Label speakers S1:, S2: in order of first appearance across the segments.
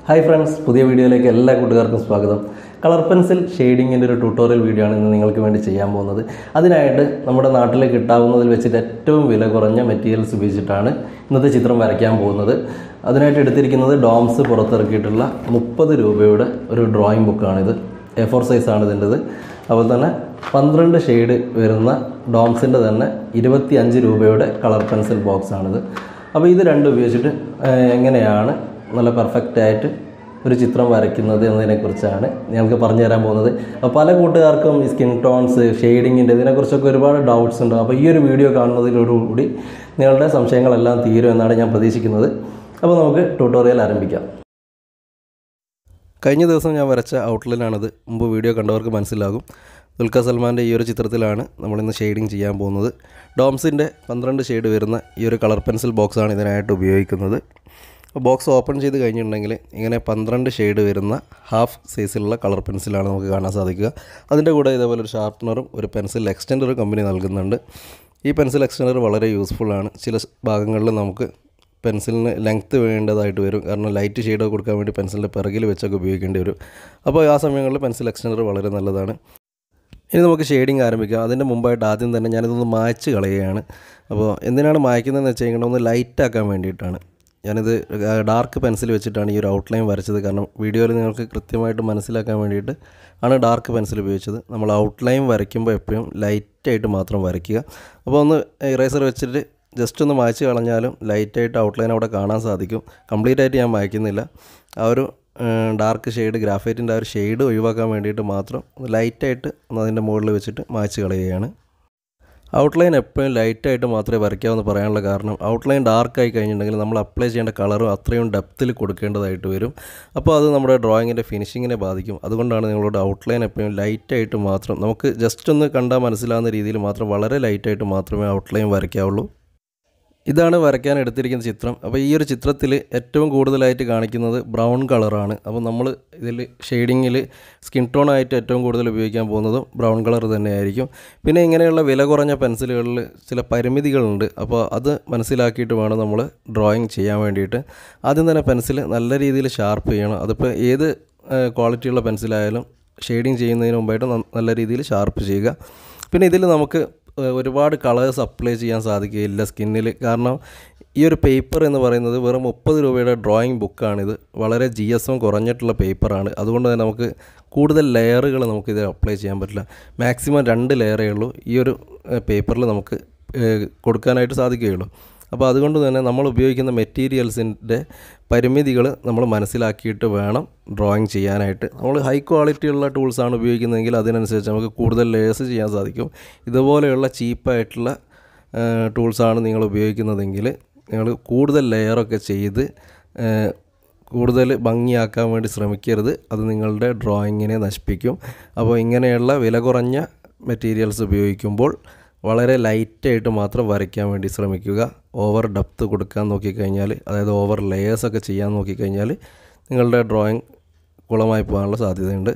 S1: hi friends പുതിയ വീഡിയോയിലേക്ക് എല്ലാ കൂട്ടുകാർക്കും സ്വാഗതം കളർ പെൻസിൽ ഷെയ്ഡിങ്ങിൻ്റെ ഒരു ട്യൂട്ടോറിയൽ വീഡിയോ ആണ് ഇന്ന് നിങ്ങൾക്ക് വേണ്ടി ചെയ്യാൻ പോകുന്നത് അതിനായിട്ട് നമ്മുടെ നാട്ടിൽ കിട്ടാവുന്നതിൽ വെച്ചിട്ട് ഏറ്റവും വില കുറഞ്ഞ മെറ്റീരിയൽസ് ഉപയോഗിച്ചിട്ടാണ് ഇന്നത്തെ ചിത്രം വരയ്ക്കാൻ പോകുന്നത് അതിനായിട്ട് എടുത്തിരിക്കുന്നത് ഡോംസ് പുറത്തിറക്കിയിട്ടുള്ള മുപ്പത് രൂപയുടെ ഒരു ഡ്രോയിങ് ബുക്കാണിത് എ ഫോർ സൈസാണ് ഇതിൻ്റെത് അതുപോലെ തന്നെ പന്ത്രണ്ട് ഷെയ്ഡ് വരുന്ന ഡോംസിൻ്റെ തന്നെ ഇരുപത്തി അഞ്ച് രൂപയുടെ കളർ പെൻസിൽ ബോക്സ് ആണിത് അപ്പോൾ ഇത് രണ്ടും ഉപയോഗിച്ചിട്ട് ഏഹ്, എങ്ങനെയാണ് നല്ല പെർഫെക്റ്റ് ആയിട്ട് ഒരു ചിത്രം വരയ്ക്കുന്നത് എന്നതിനെക്കുറിച്ചാണ് ഞങ്ങൾക്ക് പറഞ്ഞു തരാൻ പോകുന്നത് അപ്പോൾ പല കൂട്ടുകാർക്കും ഈ സ്കിൻ ടോൺസ് ഷെയ്ഡിങ്ങിൻ്റെ ഇതിനെക്കുറിച്ചൊക്കെ ഒരുപാട് ഡൗട്ട്സ് ഉണ്ട് അപ്പോൾ ഈ ഒരു വീഡിയോ കാണുന്നതിലൂടെ നിങ്ങളുടെ സംശയങ്ങളെല്ലാം തീരും എന്നാണ് ഞാൻ പ്രതീക്ഷിക്കുന്നത് അപ്പോൾ നമുക്ക് ട്യൂട്ടോറിയൽ ആരംഭിക്കാം കഴിഞ്ഞ ദിവസം ഞാൻ വരച്ച ഔട്ട്ലൈനാണിത് മുമ്പ് വീഡിയോ കണ്ടവർക്ക് മനസ്സിലാകും ദുൽഖർ സൽമാൻ്റെ ഈ ഒരു ചിത്രത്തിലാണ് നമ്മളിന്ന് ഷെയ്ഡിങ് ചെയ്യാൻ പോകുന്നത് ഡോംസിൻ്റെ പന്ത്രണ്ട് ഷെയ്ഡ് വരുന്ന ഈ ഒരു കളർ പെൻസിൽ ബോക്സാണ് ഇതിനായിട്ട് ഉപയോഗിക്കുന്നത് ബോക്സ് ഓപ്പൺ ചെയ്ത് കഴിഞ്ഞിട്ടുണ്ടെങ്കിൽ ഇങ്ങനെ പന്ത്രണ്ട് ഷെയ്ഡ് വരുന്ന ഹാഫ് സൈസിലുള്ള കളർ പെൻസിലാണ് നമുക്ക് കാണാൻ സാധിക്കുക അതിൻ്റെ കൂടെ ഇതേപോലെ ഒരു ഷാർപ്പനറും ഒരു പെൻസിൽ എക്സ്റ്റൻഡറും കമ്പനി നൽകുന്നുണ്ട് ഈ പെൻസിൽ എക്സ്റ്റൻഡർ വളരെ യൂസ്ഫുള്ളാണ് ചില ഭാഗങ്ങളിൽ നമുക്ക് പെൻസിലിന് ലെങ്ത്ത് വേണ്ടതായിട്ട് വരും കാരണം ലൈറ്റ് ഷെയ്ഡൊക്കെ കൊടുക്കാൻ വേണ്ടി പെൻസിലിൻ്റെ പിറകിൽ വെച്ചൊക്കെ ഉപയോഗിക്കേണ്ടി വരും അപ്പോൾ ആ സമയങ്ങളിൽ പെൻസിൽ എക്സ്റ്റൻഡർ വളരെ നല്ലതാണ് ഇനി നമുക്ക് ഷെയ്ഡിങ് ആരംഭിക്കാം അതിൻ്റെ മുമ്പായിട്ട് ആദ്യം തന്നെ ഞാനിതൊന്ന് മായ്ച്ച് കളയുകയാണ് അപ്പോൾ എന്തിനാണ് മായ്ക്കുന്നതെന്ന് വെച്ച് കഴിഞ്ഞാൽ ഒന്ന് ലൈറ്റ് ആക്കാൻ വേണ്ടിയിട്ടാണ് ഞാനിത് ഡാർക്ക് പെൻസിൽ വെച്ചിട്ടാണ് ഈ ഒരു ഔട്ട്ലൈൻ വരച്ചത് കാരണം വീഡിയോയിൽ നിങ്ങൾക്ക് കൃത്യമായിട്ട് മനസ്സിലാക്കാൻ വേണ്ടിയിട്ട് ആണ് ഡാർക്ക് പെൻസിൽ ഉപയോഗിച്ചത് നമ്മൾ ഔട്ട്ലൈൻ വരയ്ക്കുമ്പോൾ എപ്പോഴും ലൈറ്റായിട്ട് മാത്രം വരയ്ക്കുക അപ്പോൾ ഒന്ന് ഇറേസർ വെച്ചിട്ട് ജസ്റ്റ് ഒന്ന് മായ്ച്ച് കളഞ്ഞാലും ലൈറ്റായിട്ട് ഔട്ട്ലൈൻ അവിടെ കാണാൻ സാധിക്കും കംപ്ലീറ്റ് ആയിട്ട് ഞാൻ മായ്ക്കുന്നില്ല ആ ഒരു ഡാർക്ക് ഷെയ്ഡ് ഗ്രാഫൈറ്റിൻ്റെ ആ ഒരു ഷെയ്ഡ് ഒഴിവാക്കാൻ വേണ്ടിയിട്ട് മാത്രം ഒന്ന് ലൈറ്റായിട്ട് ഒന്ന് അതിൻ്റെ മുകളിൽ വെച്ചിട്ട് മായ്ച്ച് കളയുകയാണ് ഔട്ട്ലൈൻ എപ്പോഴും ലൈറ്റായിട്ട് മാത്രമേ വരയ്ക്കാവെന്ന് പറയാനുള്ള കാരണം ഔട്ട്ലൈൻ ഡാർക്കായി കഴിഞ്ഞിട്ടുണ്ടെങ്കിൽ നമ്മൾ അപ്ലൈ ചെയ്യേണ്ട കളറും അത്രയും ഡെപ്തിൽ കൊടുക്കേണ്ടതായിട്ട് വരും അപ്പോൾ അത് നമ്മുടെ ഡ്രോയിങ്ങിൻ്റെ ഫിനിഷിങ്ങിനെ ബാധിക്കും അതുകൊണ്ടാണ് നിങ്ങളോട് ഔട്ട്ലൈൻ എപ്പോഴും ലൈറ്റായിട്ട് മാത്രം നമുക്ക് ജസ്റ്റ് ഒന്ന് കണ്ടാൽ മനസ്സിലാവുന്ന രീതിയിൽ മാത്രം വളരെ ലൈറ്റായിട്ട് മാത്രമേ ഔട്ട്ലൈൻ വരയ്ക്കാവുള്ളൂ ഇതാണ് വരയ്ക്കാൻ എടുത്തിരിക്കുന്ന ചിത്രം അപ്പോൾ ഈ ഒരു ചിത്രത്തിൽ ഏറ്റവും കൂടുതലായിട്ട് കാണിക്കുന്നത് ബ്രൗൺ കളറാണ് അപ്പോൾ നമ്മൾ ഇതിൽ ഷെയ്ഡിങ്ങിൽ സ്കിൻ ടോൺ ആയിട്ട് ഏറ്റവും കൂടുതൽ ഉപയോഗിക്കാൻ പോകുന്നതും ബ്രൗൺ കളർ തന്നെയായിരിക്കും പിന്നെ ഇങ്ങനെയുള്ള വില കുറഞ്ഞ പെൻസിലുകളിൽ ചില പരിമിതികളുണ്ട് അപ്പോൾ അത് മനസ്സിലാക്കിയിട്ട് വേണം നമ്മൾ ഡ്രോയിങ് ചെയ്യാൻ വേണ്ടിയിട്ട് ആദ്യം തന്നെ പെൻസിൽ നല്ല രീതിയിൽ ഷാർപ്പ് ചെയ്യണം അതിപ്പോൾ ഏത് ക്വാളിറ്റിയുള്ള പെൻസിലായാലും ഷെയ്ഡിങ് ചെയ്യുന്നതിന് മുമ്പായിട്ട് ന- നല്ല രീതിയിൽ ഷാർപ്പ് ചെയ്യുക പിന്നെ ഇതിൽ നമുക്ക് ഏഹ് ഒരുപാട് കളേഴ്സ് അപ്ലൈ ചെയ്യാൻ സാധിക്കുകയില്ല സ്കിന്നിൽ കാരണം ഈ ഒരു പേപ്പർ എന്ന് പറയുന്നത് വെറും മുപ്പത് രൂപയുടെ ഡ്രോയിങ് ബുക്കാണിത് വളരെ ജി എസ് എം കുറഞ്ഞിട്ടുള്ള പേപ്പറാണ് അതുകൊണ്ട് തന്നെ നമുക്ക് കൂടുതൽ ലെയറുകൾ നമുക്ക് ഇതിൽ അപ്ലൈ ചെയ്യാൻ പറ്റില്ല മാക്സിമം രണ്ട് ലെയറേ ഉള്ളൂ ഈ ഒരു പേപ്പറിൽ നമുക്ക് ഏഹ് കൊടുക്കാനായിട്ട് സാധിക്കുകയുള്ളൂ അപ്പോൾ അതുകൊണ്ട് തന്നെ നമ്മൾ ഉപയോഗിക്കുന്ന മെറ്റീരിയൽസിൻ്റെ പരിമിതികൾ നമ്മൾ മനസ്സിലാക്കിയിട്ട് വേണം ഡ്രോയിങ് ചെയ്യാനായിട്ട് നമ്മൾ ഹൈ ക്വാളിറ്റിയുള്ള ടൂൾസാണ് ഉപയോഗിക്കുന്നതെങ്കിൽ അതിനനുസരിച്ച് നമുക്ക് കൂടുതൽ ലേയേഴ്സ് ചെയ്യാൻ സാധിക്കും ഇതുപോലെയുള്ള ചീപ്പായിട്ടുള്ള ടൂൾസാണ് നിങ്ങൾ ഉപയോഗിക്കുന്നതെങ്കിൽ നിങ്ങൾ കൂടുതൽ ലെയറൊക്കെ ചെയ്ത് ഏഹ്, കൂടുതൽ ഭംഗിയാക്കാൻ വേണ്ടി ശ്രമിക്കരുത് അത് നിങ്ങളുടെ ഡ്രോയിങ്ങിനെ നശിപ്പിക്കും അപ്പോൾ ഇങ്ങനെയുള്ള വില കുറഞ്ഞ മെറ്റീരിയൽസ് ഉപയോഗിക്കുമ്പോൾ വളരെ ലൈറ്റായിട്ട് മാത്രം വരയ്ക്കാൻ വേണ്ടി ശ്രമിക്കുക ഓവർ ഡെപ്ത് കൊടുക്കാൻ നോക്കിക്കഴിഞ്ഞാൽ അതായത് ഓവർ ലെയേഴ്സൊക്കെ ചെയ്യാൻ നോക്കിക്കഴിഞ്ഞാൽ നിങ്ങളുടെ ഡ്രോയിങ് കുളമായി പോകാനുള്ള സാധ്യതയുണ്ട്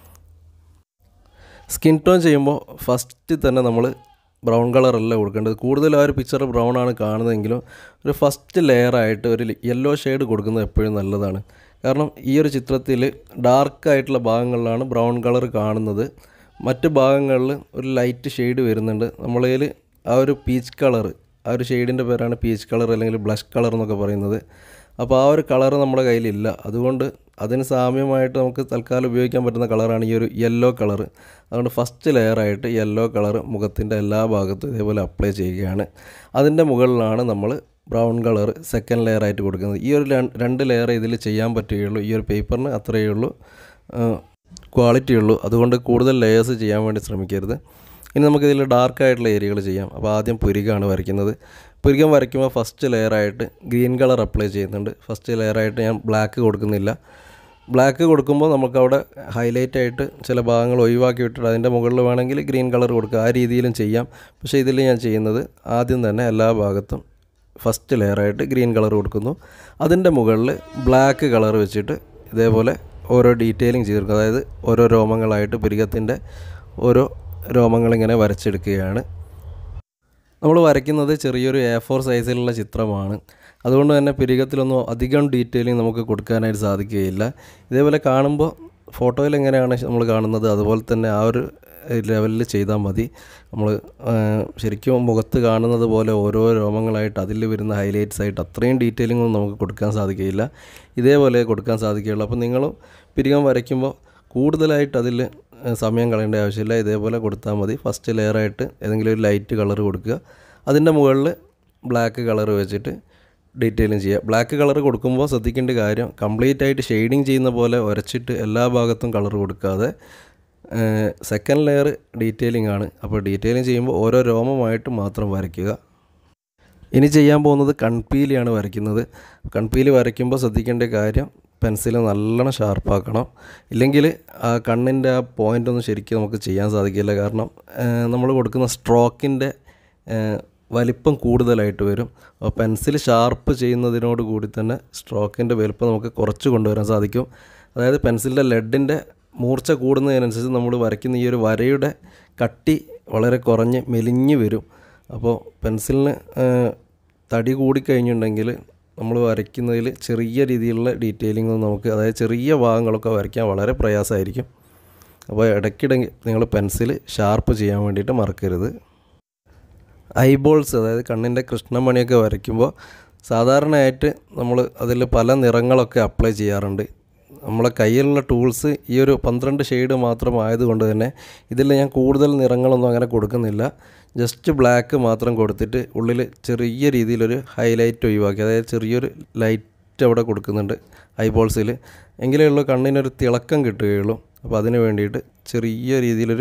S1: സ്കിൻ ടോൺ ചെയ്യുമ്പോൾ ഫസ്റ്റ് തന്നെ നമ്മൾ ബ്രൗൺ കളറല്ല കൊടുക്കേണ്ടത് കൂടുതൽ ആ ഒരു പിക്ചർ ബ്രൗൺ ആണ് കാണുന്നതെങ്കിലും ഒരു ഫസ്റ്റ് ലെയറായിട്ട് ഒരു യെല്ലോ ഷെയ്ഡ് കൊടുക്കുന്നത് എപ്പോഴും നല്ലതാണ് കാരണം ഈ ഒരു ചിത്രത്തിൽ ഡാർക്കായിട്ടുള്ള ഭാഗങ്ങളിലാണ് ബ്രൗൺ കളർ കാണുന്നത് മറ്റ് ഭാഗങ്ങളിൽ ഒരു ലൈറ്റ് ഷെയ്ഡ് വരുന്നുണ്ട് നമ്മളതിൽ ആ ഒരു പീച്ച് കളർ ആ ഒരു ഷെയ്ഡിൻ്റെ പേരാണ് പീച്ച് കളർ അല്ലെങ്കിൽ ബ്ലഷ് കളർ എന്നൊക്കെ പറയുന്നത് അപ്പോൾ ആ ഒരു കളർ നമ്മുടെ കയ്യിലില്ല അതുകൊണ്ട് അതിന് സാമ്യമായിട്ട് നമുക്ക് തൽക്കാലം ഉപയോഗിക്കാൻ പറ്റുന്ന കളറാണ് ഈ ഒരു യെല്ലോ കളർ അതുകൊണ്ട് ഫസ്റ്റ് ലെയറായിട്ട് യെല്ലോ കളർ മുഖത്തിൻ്റെ എല്ലാ ഭാഗത്തും ഇതേപോലെ അപ്ലൈ ചെയ്യുകയാണ് അതിൻ്റെ മുകളിലാണ് നമ്മൾ ബ്രൗൺ കളർ സെക്കൻഡ് ലെയറായിട്ട് കൊടുക്കുന്നത് ഈ ഒരു രണ്ട് രണ്ട് ലെയർ ഇതിൽ ചെയ്യാൻ പറ്റുകയുള്ളൂ ഈ ഒരു പേപ്പറിന് അത്രയേ ഉള്ളൂ ക്വാളിറ്റി ഉള്ളൂ അതുകൊണ്ട് കൂടുതൽ ലെയേഴ്സ് ചെയ്യാൻ വേണ്ടി ശ്രമിക്കരുത് ഇനി നമുക്കിതിൽ ഡാർക്ക് ആയിട്ടുള്ള ഏരിയകൾ ചെയ്യാം അപ്പോൾ ആദ്യം പുരികാണ് വരയ്ക്കുന്നത് പുരികം വരയ്ക്കുമ്പോൾ ഫസ്റ്റ് ലെയറായിട്ട് ഗ്രീൻ കളർ അപ്ലൈ ചെയ്യുന്നുണ്ട് ഫസ്റ്റ് ലെയറായിട്ട് ഞാൻ ബ്ലാക്ക് കൊടുക്കുന്നില്ല ബ്ലാക്ക് കൊടുക്കുമ്പോൾ നമുക്കവിടെ ഹൈലൈറ്റ് ആയിട്ട് ചില ഭാഗങ്ങൾ ഒഴിവാക്കി വിട്ടിട്ട് അതിൻ്റെ മുകളിൽ വേണമെങ്കിൽ ഗ്രീൻ കളർ കൊടുക്കുക ആ രീതിയിലും ചെയ്യാം പക്ഷേ ഇതിൽ ഞാൻ ചെയ്യുന്നത് ആദ്യം തന്നെ എല്ലാ ഭാഗത്തും ഫസ്റ്റ് ലെയറായിട്ട് ഗ്രീൻ കളർ കൊടുക്കുന്നു അതിൻ്റെ മുകളിൽ ബ്ലാക്ക് കളർ വെച്ചിട്ട് ഇതേപോലെ ഓരോ ഡീറ്റെയിലിംഗ് ചെയ്തെടുക്കും അതായത് ഓരോ രോമങ്ങളായിട്ട് പുരികത്തിൻ്റെ ഓരോ രോമങ്ങളിങ്ങനെ വരച്ചെടുക്കുകയാണ് നമ്മൾ വരയ്ക്കുന്നത് ചെറിയൊരു എ ഫോർ സൈസിലുള്ള ചിത്രമാണ് അതുകൊണ്ട് തന്നെ പിരികത്തിലൊന്നും അധികം ഡീറ്റെയിലിംഗ് നമുക്ക് കൊടുക്കാനായിട്ട് സാധിക്കുകയില്ല ഇതേപോലെ കാണുമ്പോൾ ഫോട്ടോയിൽ എങ്ങനെയാണ് നമ്മൾ കാണുന്നത് അതുപോലെ തന്നെ ആ ഒരു ലെവലിൽ ചെയ്താൽ മതി നമ്മൾ ശരിക്കും മുഖത്ത് കാണുന്നത് പോലെ ഓരോ രോമങ്ങളായിട്ട് അതിൽ വരുന്ന ഹൈലൈറ്റ്സ് ആയിട്ട് അത്രയും ഡീറ്റെയിലിംഗ് ഒന്നും നമുക്ക് കൊടുക്കാൻ സാധിക്കുകയില്ല ഇതേപോലെ കൊടുക്കാൻ സാധിക്കുകയുള്ളൂ അപ്പോൾ നിങ്ങൾ പിരികം വരയ്ക്കുമ്പോൾ കൂടുതലായിട്ട് അതിൽ സമയം കളയേണ്ട ആവശ്യമില്ല ഇതേപോലെ കൊടുത്താൽ മതി ഫസ്റ്റ് ലെയറായിട്ട് ഏതെങ്കിലും ഒരു ലൈറ്റ് കളർ കൊടുക്കുക അതിൻ്റെ മുകളിൽ ബ്ലാക്ക് കളർ വെച്ചിട്ട് ഡീറ്റെയിലും ചെയ്യുക ബ്ലാക്ക് കളർ കൊടുക്കുമ്പോൾ ശ്രദ്ധിക്കേണ്ട കാര്യം കംപ്ലീറ്റ് ആയിട്ട് ഷെയ്ഡിങ് ചെയ്യുന്ന പോലെ ഉരച്ചിട്ട് എല്ലാ ഭാഗത്തും കളർ കൊടുക്കാതെ സെക്കൻഡ് ലെയർ ഡീറ്റെയിലിംഗ് ആണ് അപ്പോൾ ഡീറ്റെയിലിംഗ് ചെയ്യുമ്പോൾ ഓരോ രോമമായിട്ട് മാത്രം വരയ്ക്കുക ഇനി ചെയ്യാൻ പോകുന്നത് കൺപീലിയാണ് വരയ്ക്കുന്നത് കൺപീലി വരയ്ക്കുമ്പോൾ ശ്രദ്ധിക്കേണ്ട കാര്യം പെൻസിൽ നല്ലോണം ഷാർപ്പാക്കണം ഇല്ലെങ്കിൽ ആ കണ്ണിൻ്റെ ആ പോയിൻ്റ് ഒന്നും ശരിക്കും നമുക്ക് ചെയ്യാൻ സാധിക്കില്ല കാരണം നമ്മൾ കൊടുക്കുന്ന സ്ട്രോക്കിൻ്റെ വലിപ്പം കൂടുതലായിട്ട് വരും അപ്പോൾ പെൻസിൽ ഷാർപ്പ് ചെയ്യുന്നതിനോട് കൂടി തന്നെ സ്ട്രോക്കിൻ്റെ വലുപ്പം നമുക്ക് കുറച്ച് കൊണ്ടുവരാൻ സാധിക്കും അതായത് പെൻസിലിൻ്റെ ലെഡിൻ്റെ മൂർച്ച കൂടുന്നതിനനുസരിച്ച് നമ്മൾ വരയ്ക്കുന്ന ഈ ഒരു വരയുടെ കട്ടി വളരെ കുറഞ്ഞ് മെലിഞ്ഞ് വരും അപ്പോൾ പെൻസിലിന് തടി കൂടിക്കഴിഞ്ഞിട്ടുണ്ടെങ്കിൽ നമ്മൾ വരയ്ക്കുന്നതിൽ ചെറിയ രീതിയിലുള്ള ഡീറ്റെയിലിംഗ് നമുക്ക് അതായത് ചെറിയ ഭാഗങ്ങളൊക്കെ വരയ്ക്കാൻ വളരെ പ്രയാസമായിരിക്കും അപ്പോൾ ഇടയ്ക്കിടെ നിങ്ങൾ പെൻസിൽ ഷാർപ്പ് ചെയ്യാൻ വേണ്ടിയിട്ട് മറക്കരുത് ഐബോൾസ് അതായത് കണ്ണിൻ്റെ കൃഷ്ണമണിയൊക്കെ വരയ്ക്കുമ്പോൾ സാധാരണയായിട്ട് നമ്മൾ അതിൽ പല നിറങ്ങളൊക്കെ അപ്ലൈ ചെയ്യാറുണ്ട് നമ്മളെ കയ്യിലുള്ള ടൂൾസ് ഈ ഒരു പന്ത്രണ്ട് ഷെയ്ഡ് മാത്രമായതുകൊണ്ട് തന്നെ ഇതിൽ ഞാൻ കൂടുതൽ നിറങ്ങളൊന്നും അങ്ങനെ കൊടുക്കുന്നില്ല ജസ്റ്റ് ബ്ലാക്ക് മാത്രം കൊടുത്തിട്ട് ഉള്ളിൽ ചെറിയ രീതിയിലൊരു ഹൈലൈറ്റ് ഒഴിവാക്കി അതായത് ചെറിയൊരു ലൈറ്റ് അവിടെ കൊടുക്കുന്നുണ്ട് ഐബോൾസിൽ എങ്കിലേ ഉള്ളൂ കണ്ണിനൊരു തിളക്കം കിട്ടുകയുള്ളൂ അപ്പോൾ അതിന് വേണ്ടിയിട്ട് ചെറിയ രീതിയിലൊരു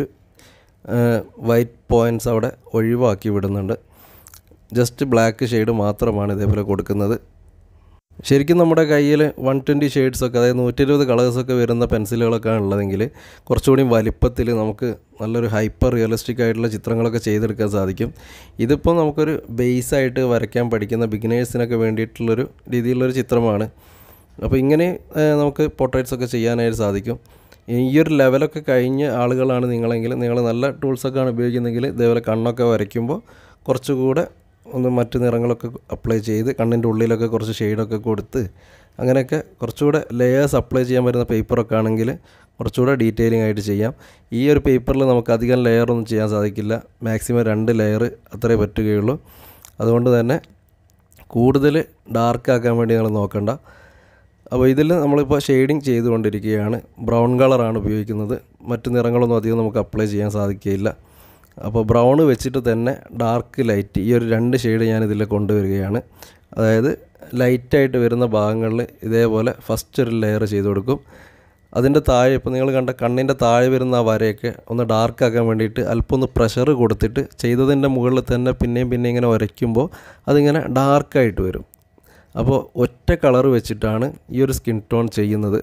S1: വൈറ്റ് പോയിൻറ്റ്സ് അവിടെ ഒഴിവാക്കി വിടുന്നുണ്ട് ജസ്റ്റ് ബ്ലാക്ക് ഷെയ്ഡ് മാത്രമാണ് ഇതേപോലെ കൊടുക്കുന്നത് ശരിക്കും നമ്മുടെ കയ്യിൽ വൺ ട്വൻറ്റി ഷെയ്ഡ്സൊക്കെ അതായത് നൂറ്റി ഇരുപത് കളേഴ്സൊക്കെ വരുന്ന പെൻസിലുകളൊക്കെ ഉള്ളതെങ്കിൽ കുറച്ചുകൂടി വലിപ്പത്തിൽ നമുക്ക് നല്ലൊരു ഹൈപ്പർ റിയലിസ്റ്റിക് ആയിട്ടുള്ള ചിത്രങ്ങളൊക്കെ ചെയ്തെടുക്കാൻ സാധിക്കും ഇതിപ്പോൾ നമുക്കൊരു ബേസായിട്ട് വരയ്ക്കാൻ പഠിക്കുന്ന ബിഗിനേഴ്സിനൊക്കെ വേണ്ടിയിട്ടുള്ളൊരു രീതിയിലുള്ളൊരു ചിത്രമാണ് അപ്പോൾ ഇങ്ങനെ നമുക്ക് പോർട്രേറ്റ്സ് ഒക്കെ ചെയ്യാനായിട്ട് സാധിക്കും ഈ ഒരു ലെവലൊക്കെ കഴിഞ്ഞ ആളുകളാണ് നിങ്ങളെങ്കിൽ നിങ്ങൾ നല്ല ടൂൾസൊക്കെയാണ് ഉപയോഗിക്കുന്നതെങ്കിൽ ഇതേപോലെ കണ്ണൊക്കെ വരയ്ക്കുമ്പോൾ കുറച്ചുകൂടെ ഒന്ന് മറ്റ് നിറങ്ങളൊക്കെ അപ്ലൈ ചെയ്ത് കണ്ണിൻ്റെ ഉള്ളിലൊക്കെ കുറച്ച് ഷെയ്ഡൊക്കെ കൊടുത്ത് അങ്ങനെയൊക്കെ കുറച്ചുകൂടെ ലെയേഴ്സ് അപ്ലൈ ചെയ്യാൻ പറ്റുന്ന പേപ്പറൊക്കെ ആണെങ്കിൽ കുറച്ചുകൂടെ ഡീറ്റെയിലിംഗ് ആയിട്ട് ചെയ്യാം ഈ ഒരു പേപ്പറിൽ നമുക്ക് അധികം ലെയർ ഒന്നും ചെയ്യാൻ സാധിക്കില്ല മാക്സിമം രണ്ട് ലെയർ അത്രേ പറ്റുകയുള്ളൂ അതുകൊണ്ട് തന്നെ കൂടുതൽ ഡാർക്ക് ആക്കാൻ വേണ്ടി നിങ്ങൾ നോക്കണ്ട അപ്പോൾ ഇതിൽ നമ്മളിപ്പോൾ ഷെയ്ഡിങ് ചെയ്തുകൊണ്ടിരിക്കുകയാണ് ബ്രൗൺ കളറാണ് ഉപയോഗിക്കുന്നത് മറ്റു നിറങ്ങളൊന്നും അധികം നമുക്ക് അപ്ലൈ ചെയ്യാൻ സാധിക്കുകയില്ല അപ്പോൾ ബ്രൗൺ വെച്ചിട്ട് തന്നെ ഡാർക്ക് ലൈറ്റ് ഈ ഒരു രണ്ട് ഷെയ്ഡ് ഞാൻ ഇതിൽ കൊണ്ടുവരികയാണ് അതായത് ലൈറ്റായിട്ട് വരുന്ന ഭാഗങ്ങളിൽ ഇതേപോലെ ഫസ്റ്റ് ഒരു ലെയർ ചെയ്ത് കൊടുക്കും അതിൻ്റെ താഴെ ഇപ്പോൾ നിങ്ങൾ കണ്ട കണ്ണിൻ്റെ താഴെ വരുന്ന ആ വരയൊക്കെ ഒന്ന് ഡാർക്ക് ആക്കാൻ വേണ്ടിയിട്ട് അല്പം ഒന്ന് പ്രഷർ കൊടുത്തിട്ട് ചെയ്തതിൻ്റെ മുകളിൽ തന്നെ പിന്നെയും പിന്നെ ഇങ്ങനെ ഉരയ്ക്കുമ്പോൾ അതിങ്ങനെ ഡാർക്കായിട്ട് വരും അപ്പോൾ ഒറ്റ കളർ വെച്ചിട്ടാണ് ഈ ഒരു സ്കിൻ ടോൺ ചെയ്യുന്നത്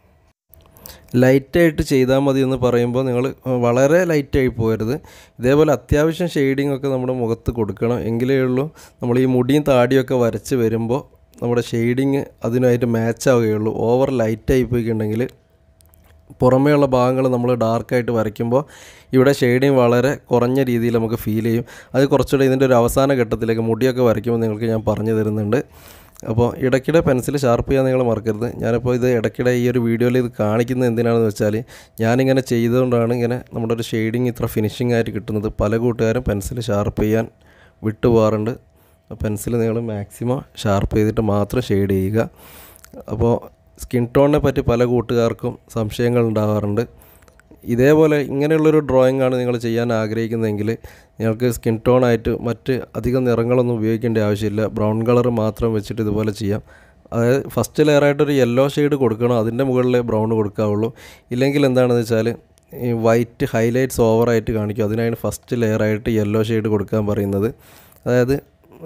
S1: ലൈറ്റായിട്ട് ചെയ്താൽ മതി എന്ന് പറയുമ്പോൾ നിങ്ങൾ വളരെ ലൈറ്റായി പോകരുത് ഇതേപോലെ അത്യാവശ്യം ഷെയ്ഡിംഗ് ഒക്കെ നമ്മുടെ മുഖത്ത് കൊടുക്കണം എങ്കിലേ ഉള്ളൂ നമ്മൾ ഈ മുടിയും താടിയൊക്കെ വരച്ച് വരുമ്പോൾ നമ്മുടെ ഷെയ്ഡിങ് അതിനായിട്ട് മാച്ച് ആവുകയുള്ളൂ ഓവർ ലൈറ്റായി പോയിട്ടുണ്ടെങ്കിൽ പുറമേയുള്ള ഭാഗങ്ങൾ നമ്മൾ ഡാർക്കായിട്ട് വരയ്ക്കുമ്പോൾ ഇവിടെ ഷെയ്ഡിങ് വളരെ കുറഞ്ഞ രീതിയിൽ നമുക്ക് ഫീൽ ചെയ്യും അത് കുറച്ചുകൂടെ ഇതിൻ്റെ ഒരു അവസാന ഘട്ടത്തിലേക്ക് മുടിയൊക്കെ വരയ്ക്കുമ്പോൾ നിങ്ങൾക്ക് ഞാൻ പറഞ്ഞു തരുന്നുണ്ട് അപ്പോൾ ഇടയ്ക്കിടെ പെൻസിൽ ഷാർപ്പ് ചെയ്യാൻ നിങ്ങൾ മറക്കരുത് ഞാനിപ്പോൾ ഇത് ഇടയ്ക്കിടെ ഈ ഒരു വീഡിയോയിൽ ഇത് കാണിക്കുന്നത് എന്തിനാണെന്ന് വെച്ചാൽ ഞാനിങ്ങനെ ചെയ്തുകൊണ്ടാണ് ഇങ്ങനെ നമ്മുടെ ഒരു ഷെയ്ഡിങ് ഇത്ര ഫിനിഷിംഗ് ആയിട്ട് കിട്ടുന്നത് പല കൂട്ടുകാരും പെൻസിൽ ഷാർപ്പ് ചെയ്യാൻ വിട്ടുപോകാറുണ്ട് പെൻസിൽ നിങ്ങൾ മാക്സിമം ഷാർപ്പ് ചെയ്തിട്ട് മാത്രം ഷെയ്ഡ് ചെയ്യുക അപ്പോൾ സ്കിൻ ടോണിനെ പറ്റി പല കൂട്ടുകാർക്കും സംശയങ്ങൾ ഉണ്ടാകാറുണ്ട് ഇതേപോലെ ഇങ്ങനെയുള്ളൊരു ഡ്രോയിങ് ആണ് നിങ്ങൾ ചെയ്യാൻ ആഗ്രഹിക്കുന്നതെങ്കിൽ നിങ്ങൾക്ക് സ്കിൻ ടോണായിട്ട് മറ്റ് അധികം നിറങ്ങളൊന്നും ഉപയോഗിക്കേണ്ട ആവശ്യമില്ല ബ്രൗൺ കളർ മാത്രം വെച്ചിട്ട് ഇതുപോലെ ചെയ്യാം അതായത് ഫസ്റ്റ് ലെയറായിട്ടൊരു യെല്ലോ ഷെയ്ഡ് കൊടുക്കണം അതിൻ്റെ മുകളിൽ ബ്രൗൺ കൊടുക്കാവുള്ളൂ ഇല്ലെങ്കിൽ എന്താണെന്ന് വെച്ചാൽ ഈ വൈറ്റ് ഹൈലൈറ്റ്സ് ഓവറായിട്ട് കാണിക്കും അതിനാണ് ഫസ്റ്റ് ലെയറായിട്ട് യെല്ലോ ഷെയ്ഡ് കൊടുക്കാൻ പറയുന്നത് അതായത്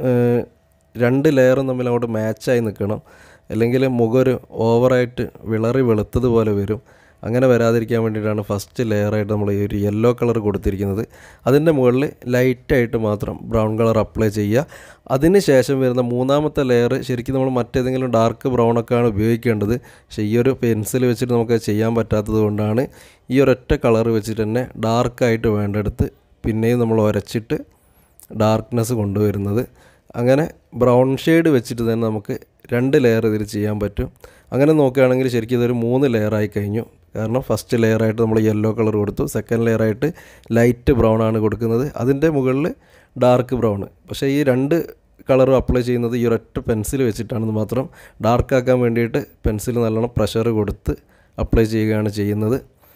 S1: രണ്ട് ലെയറും തമ്മിൽ അങ്ങോട്ട് മാച്ചായി നിൽക്കണം അല്ലെങ്കിൽ മുഖം ഒരു ഓവറായിട്ട് വിളറി വെളുത്തതുപോലെ വരും അങ്ങനെ വരാതിരിക്കാൻ വേണ്ടിയിട്ടാണ് ഫസ്റ്റ് ലെയറായിട്ട് നമ്മൾ ഈ ഒരു യെല്ലോ കളർ കൊടുത്തിരിക്കുന്നത് അതിൻ്റെ മുകളിൽ ലൈറ്റായിട്ട് മാത്രം ബ്രൗൺ കളർ അപ്ലൈ ചെയ്യുക അതിന് ശേഷം വരുന്ന മൂന്നാമത്തെ ലെയർ ശരിക്കും നമ്മൾ മറ്റേതെങ്കിലും ഡാർക്ക് ബ്രൗൺ ഒക്കെയാണ് ഉപയോഗിക്കേണ്ടത് പക്ഷേ ഈ ഒരു പെൻസിൽ വെച്ചിട്ട് നമുക്ക് ചെയ്യാൻ പറ്റാത്തത് കൊണ്ടാണ് ഈ ഒരൊറ്റ കളർ വെച്ചിട്ട് തന്നെ ഡാർക്കായിട്ട് വേണ്ടെടുത്ത് പിന്നെയും നമ്മൾ ഉരച്ചിട്ട് ഡാർക്ക്നെസ് കൊണ്ടുവരുന്നത് അങ്ങനെ ബ്രൗൺ ഷെയ്ഡ് വെച്ചിട്ട് തന്നെ നമുക്ക് രണ്ട് ലെയർ ഇതിൽ ചെയ്യാൻ പറ്റും അങ്ങനെ നോക്കുകയാണെങ്കിൽ ശരിക്കും ഇതൊരു മൂന്ന് ലെയറായി കഴിഞ്ഞു കാരണം ഫസ്റ്റ് ലെയറായിട്ട് നമ്മൾ യെല്ലോ കളർ കൊടുത്തു സെക്കൻഡ് ലെയറായിട്ട് ലൈറ്റ് ബ്രൗൺ ആണ് കൊടുക്കുന്നത് അതിൻ്റെ മുകളിൽ ഡാർക്ക് ബ്രൗൺ പക്ഷേ ഈ രണ്ട് കളറും അപ്ലൈ ചെയ്യുന്നത് ഈ ഒരൊറ്റ പെൻസിൽ വെച്ചിട്ടാണെന്ന് മാത്രം ഡാർക്ക് ആക്കാൻ വേണ്ടിയിട്ട് പെൻസിൽ നല്ലോണം പ്രഷർ കൊടുത്ത് അപ്ലൈ ചെയ്യുകയാണ് ചെയ്യുന്നത്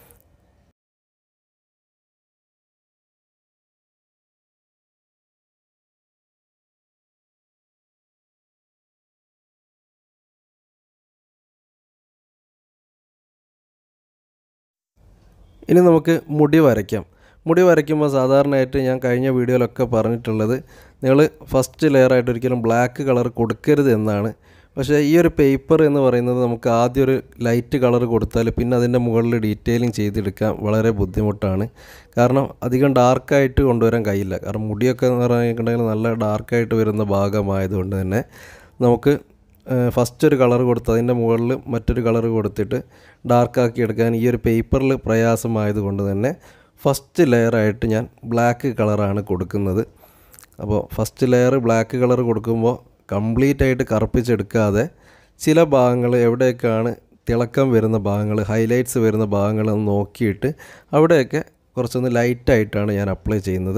S1: ഇനി നമുക്ക് മുടി വരയ്ക്കാം മുടി വരയ്ക്കുമ്പോൾ സാധാരണയായിട്ട് ഞാൻ കഴിഞ്ഞ വീഡിയോയിലൊക്കെ പറഞ്ഞിട്ടുള്ളത് നിങ്ങൾ ഫസ്റ്റ് ലെയറായിട്ട് ഒരിക്കലും ബ്ലാക്ക് കളർ കൊടുക്കരുത് എന്നാണ് പക്ഷേ ഈ ഒരു പേപ്പർ എന്ന് പറയുന്നത് നമുക്ക് ആദ്യം ഒരു ലൈറ്റ് കളർ കൊടുത്താൽ പിന്നെ അതിൻ്റെ മുകളിൽ ഡീറ്റെയിലിംഗ് ചെയ്തെടുക്കാൻ വളരെ ബുദ്ധിമുട്ടാണ് കാരണം അധികം ഡാർക്കായിട്ട് കൊണ്ടുവരാൻ കഴിയില്ല കാരണം മുടിയൊക്കെ എന്ന് പറഞ്ഞിട്ടുണ്ടെങ്കിൽ നല്ല ഡാർക്കായിട്ട് വരുന്ന ഭാഗമായതുകൊണ്ട് തന്നെ നമുക്ക് ഫസ്റ്റ് ഒരു കളർ കൊടുത്ത് അതിൻ്റെ മുകളിൽ മറ്റൊരു കളർ കൊടുത്തിട്ട് ഡാർക്കാക്കി എടുക്കാൻ ഈ ഒരു പേപ്പറിൽ പ്രയാസമായതുകൊണ്ട് തന്നെ ഫസ്റ്റ് ലെയറായിട്ട് ഞാൻ ബ്ലാക്ക് കളറാണ് കൊടുക്കുന്നത് അപ്പോൾ ഫസ്റ്റ് ലെയർ ബ്ലാക്ക് കളർ കൊടുക്കുമ്പോൾ കംപ്ലീറ്റ് ആയിട്ട് കറുപ്പിച്ചെടുക്കാതെ ചില ഭാഗങ്ങൾ എവിടെയൊക്കെയാണ് തിളക്കം വരുന്ന ഭാഗങ്ങൾ ഹൈലൈറ്റ്സ് വരുന്ന ഭാഗങ്ങൾ നോക്കിയിട്ട് അവിടെയൊക്കെ കുറച്ചൊന്ന് ലൈറ്റായിട്ടാണ് ഞാൻ അപ്ലൈ ചെയ്യുന്നത്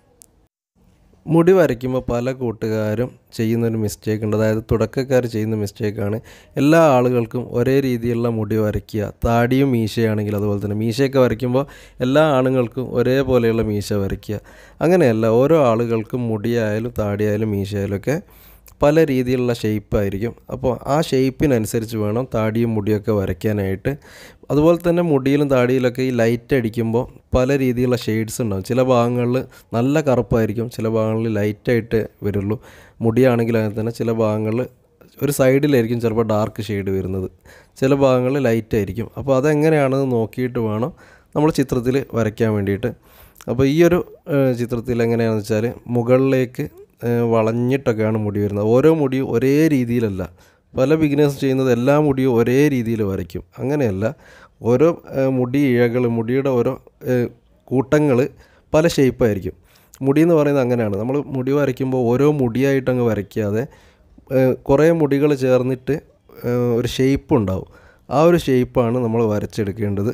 S1: മുടി വരയ്ക്കുമ്പോൾ പല കൂട്ടുകാരും ചെയ്യുന്നൊരു മിസ്റ്റേക്ക് ഉണ്ട് അതായത് തുടക്കക്കാർ ചെയ്യുന്ന മിസ്റ്റേക്കാണ് എല്ലാ ആളുകൾക്കും ഒരേ രീതിയിലുള്ള മുടി വരയ്ക്കുക താടിയും മീശയാണെങ്കിൽ അതുപോലെ തന്നെ മീശയൊക്കെ വരയ്ക്കുമ്പോൾ എല്ലാ ആണുങ്ങൾക്കും ഒരേപോലെയുള്ള മീശ വരയ്ക്കുക അങ്ങനെയല്ല ഓരോ ആളുകൾക്കും മുടിയായാലും താടിയായാലും മീശയായാലും ഒക്കെ പല രീതിയിലുള്ള ഷേപ്പായിരിക്കും അപ്പോൾ ആ ഷേപ്പിനനുസരിച്ച് വേണം താടിയും മുടിയൊക്കെ വരയ്ക്കാനായിട്ട് അതുപോലെ തന്നെ മുടിയിലും താടിയിലൊക്കെ ഈ ലൈറ്റ് അടിക്കുമ്പോൾ പല രീതിയിലുള്ള ഷെയ്ഡ്സ് ഉണ്ടാവും ചില ഭാഗങ്ങളിൽ നല്ല കറുപ്പായിരിക്കും ചില ഭാഗങ്ങളിൽ ലൈറ്റായിട്ട് വരുള്ളൂ മുടിയാണെങ്കിൽ അങ്ങനെ തന്നെ ചില ഭാഗങ്ങളിൽ ഒരു സൈഡിലായിരിക്കും ചിലപ്പോൾ ഡാർക്ക് ഷെയ്ഡ് വരുന്നത് ചില ഭാഗങ്ങളിൽ ലൈറ്റ് ആയിരിക്കും അപ്പോൾ അതെങ്ങനെയാണെന്ന് നോക്കിയിട്ട് വേണം നമ്മൾ ചിത്രത്തിൽ വരയ്ക്കാൻ വേണ്ടിയിട്ട് അപ്പോൾ ഈ ഒരു ചിത്രത്തിൽ എങ്ങനെയാണെന്ന് വെച്ചാൽ മുകളിലേക്ക് വളഞ്ഞിട്ടൊക്കെയാണ് മുടി വരുന്നത് ഓരോ മുടിയും ഒരേ രീതിയിലല്ല പല ബിഗിനേഴ്സ് ചെയ്യുന്നത് എല്ലാ മുടിയും ഒരേ രീതിയിൽ വരയ്ക്കും അങ്ങനെയല്ല ഓരോ മുടി ഇഴകൾ മുടിയുടെ ഓരോ കൂട്ടങ്ങൾ പല ഷേപ്പായിരിക്കും മുടി എന്ന് പറയുന്നത് അങ്ങനെയാണ് നമ്മൾ മുടി വരയ്ക്കുമ്പോൾ ഓരോ മുടിയായിട്ട് അങ്ങ് വരയ്ക്കാതെ കുറേ മുടികൾ ചേർന്നിട്ട് ഒരു ഷേപ്പ് ഉണ്ടാവും ആ ഒരു ഷേപ്പാണ് നമ്മൾ വരച്ചെടുക്കേണ്ടത്